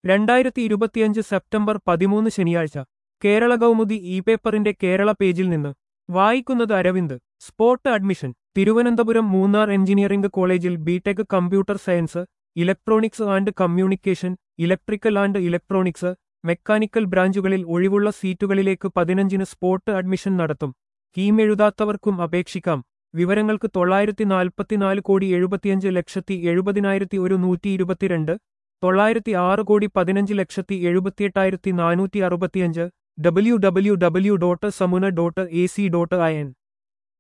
രണ്ടായിരത്തി ഇരുപത്തിയഞ്ച് സെപ്റ്റംബർ പതിമൂന്ന് ശനിയാഴ്ച കേരള കൗമുദി ഇ പേപ്പറിന്റെ കേരള പേജിൽ നിന്ന് വായിക്കുന്നത് Aravind spot admission Thiruvananthapuram Munnar engineering കോളേജിൽ BTech computer science electronics and communication electrical and electronics mechanical ബ്രാഞ്ചുകളിൽ ഒഴിവുള്ള സീറ്റുകളിലേക്ക് പതിനഞ്ചിന് സ്പോട്ട് അഡ്മിഷൻ നടത്തും കീം എഴുതാത്തവർക്കും അപേക്ഷിക്കാം വിവരങ്ങൾക്ക് തൊള്ളായിരത്തി നാൽപ്പത്തിനാല് കോടി എഴുപത്തിയഞ്ച് ലക്ഷത്തി എഴുപതിനായിരത്തി ഒരു നൂറ്റി ഇരുപത്തിരണ്ട് തൊള്ളായിരത്തി ആറ് കോടി പതിനഞ്ച് ലക്ഷത്തി എഴുപത്തിയെട്ടായിരത്തി നാനൂറ്റി അറുപത്തിയഞ്ച് W W W dot Samuna dot A C dot I N